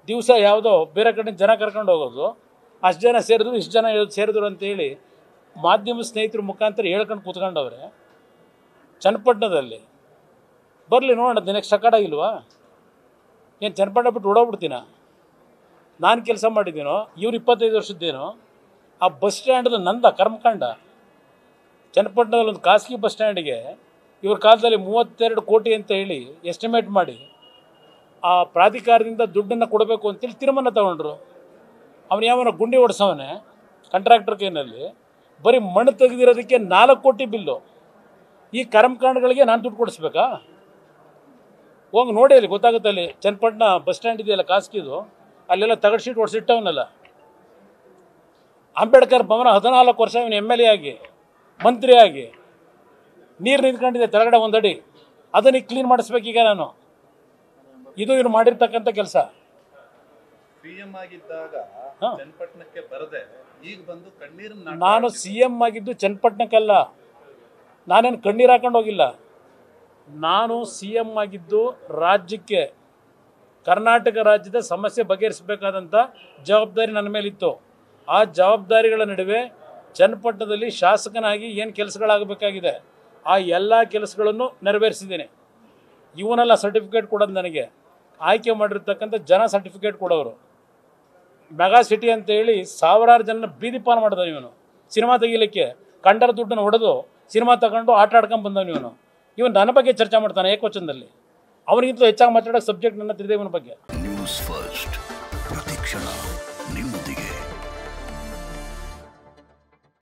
ದಿವಸ ಯಾವುದೋ ಬೇರೆ ಕಡೆ ಜನ ಕರ್ಕೊಂಡು ಹೋಗೋದು ಅಷ್ಟು ಜನ ಸೇರಿದ್ರು ಇಷ್ಟು ಜನ ಸೇರಿದ್ರು ಅಂತೇಳಿ ಮಾಧ್ಯಮ ಸ್ನೇಹಿತರ ಮುಖಾಂತರ ಹೇಳ್ಕೊಂಡು ಕೂತ್ಕೊಂಡವ್ರೆ ಚನ್ನಪಟ್ಟಣದಲ್ಲಿ ಬರಲಿ ನೋಡೋಣ ದಿನಕ್ಕೆ ಸಕಾಡ ಇಲ್ವಾ ಏನು ಚನ್ನಪಟ್ಟಣ ಬಿಟ್ಟು ಓಡೋಗ್ಬಿಡ್ತೀನ ನಾನು ಕೆಲಸ ಮಾಡಿದ್ದೀನೋ ಇವ್ರು ಇಪ್ಪತ್ತೈದು ವರ್ಷದ್ದೇನೋ ಆ ಬಸ್ ಸ್ಟ್ಯಾಂಡದ ನಂದ ಕರ್ಮಕಾಂಡ ಚನ್ನಪಟ್ಟಣದಲ್ಲಿ ಒಂದು ಖಾಸಗಿ ಬಸ್ ಸ್ಟ್ಯಾಂಡಿಗೆ ಇವ್ರ ಕಾಲದಲ್ಲಿ ಮೂವತ್ತೆರಡು ಕೋಟಿ ಅಂತ ಹೇಳಿ ಎಸ್ಟಿಮೇಟ್ ಮಾಡಿ ಆ ಪ್ರಾಧಿಕಾರದಿಂದ ದುಡ್ಡನ್ನು ಕೊಡಬೇಕು ಅಂತೇಳಿ ತೀರ್ಮಾನ ತಗೊಂಡ್ರು ಅವನು ಯಾವನ ಗುಂಡಿ ಓಡಿಸವನೆ ಕಾಂಟ್ರಾಕ್ಟರ್ ಕೈನಲ್ಲಿ ಬರೀ ಮಣ್ಣು ತೆಗೆದಿರೋದಕ್ಕೆ ನಾಲ್ಕು ಕೋಟಿ ಬಿಲ್ಲು ಈ ಕರ್ಮಕಾಂಡಗಳಿಗೆ ನಾನು ದುಡ್ಡು ಕೊಡಿಸ್ಬೇಕಾ ಹೋಗಿ ನೋಡಿ ಅಲ್ಲಿ ಗೊತ್ತಾಗುತ್ತೆ ಅಲ್ಲಿ ಚನ್ನಪಟ್ಟಣ ಬಸ್ ಸ್ಟ್ಯಾಂಡ್ ಇದೆಯಲ್ಲ ಖಾಸಗಿದು ಅಲ್ಲೆಲ್ಲ ತಗಡ್ ಶೀಟ್ ಹೊಡ್ಸಿಟ್ಟವನಲ್ಲ ಅಂಬೇಡ್ಕರ್ ಭವನ ಹದಿನಾಲ್ಕು ವರ್ಷ ಇವನು ಎಮ್ ಎಲ್ ಎ ಆಗಿ ಮಂತ್ರಿ ಆಗಿ ನೀರು ನಿಂತ್ಕೊಂಡಿದೆ ತೆಳಗಡೆ ಒಂದಡಿ ಅದನ್ನ ಕ್ಲೀನ್ ಮಾಡಿಸ್ಬೇಕೀಗ ನಾನು ಇದು ಇವ್ರು ಮಾಡಿರ್ತಕ್ಕಂಥ ಕೆಲಸ ಸಿಎಂ ಆಗಿದ್ದಾಗ ಹಾ. ಚನ್ನಪಟ್ಟಣಕ್ಕೆ ಬರದೆ ಈಗ ಬಂದು ಕಣ್ಣೀರು ನಾನು ಸಿ ಎಮ್ ಆಗಿದ್ದು ಚನ್ನಪಟ್ಟಣಕ್ಕಲ್ಲ ನಾನೇನು ಕಣ್ಣೀರು ಹಾಕೊಂಡು ಹೋಗಿಲ್ಲ ನಾನು ಸಿ ಎಮ್ ಆಗಿದ್ದು ರಾಜ್ಯಕ್ಕೆ ಕರ್ನಾಟಕ ರಾಜ್ಯದ ಸಮಸ್ಯೆ ಬಗೆಹರಿಸಬೇಕಾದಂಥ ಜವಾಬ್ದಾರಿ ನನ್ನ ಮೇಲಿತ್ತು ಆ ಜವಾಬ್ದಾರಿಗಳ ನಡುವೆ ಚನ್ನಪಟ್ಟಣದಲ್ಲಿ ಶಾಸಕನಾಗಿ ಏನು ಕೆಲಸಗಳಾಗಬೇಕಾಗಿದೆ ಆ ಎಲ್ಲ ಕೆಲಸಗಳನ್ನು ನೆರವೇರಿಸಿದ್ದೇನೆ ಇವನೆಲ್ಲ ಸರ್ಟಿಫಿಕೇಟ್ ಕೊಡೋದು ನನಗೆ ಆಯ್ಕೆ ಮಾಡಿರ್ತಕ್ಕಂಥ ಜನ ಸರ್ಟಿಫಿಕೇಟ್ ಕೊಡೋರು ಮೆಗಾ ಸಿಟಿ ಅಂತ ಹೇಳಿ ಸಾವಿರಾರು ಜನ ಬೀದಿ ಪಾಲ್ ಮಾಡಿದ ಇವನು ಸಿನಿಮಾ ತೆಗಿಲಿಕ್ಕೆ ಕಂಡರ ದುಡ್ಡನ್ನು ಹೊಡೆದು ಸಿನಿಮಾ ತಗೊಂಡು ಆಟ ಆಡ್ಕೊಂಡು ಬಂದವನು ಇವನು ಇವನು ನನ್ನ ಬಗ್ಗೆ ಚರ್ಚೆ ಮಾಡ್ತಾನೆ ಏಕವಚನದಲ್ಲಿ ಅವನಿಗಿಂತ ಹೆಚ್ಚಾಗಿ ಮಾತಾಡೋ ಸಬ್ಜೆಕ್ಟ್ ನನ್ನ ತಿಳಿದೆ ಇವನ ಬಗ್ಗೆ ನ್ಯೂಸ್ ಫಸ್ಟ್ ಪ್ರತಿಕ್ಷಣ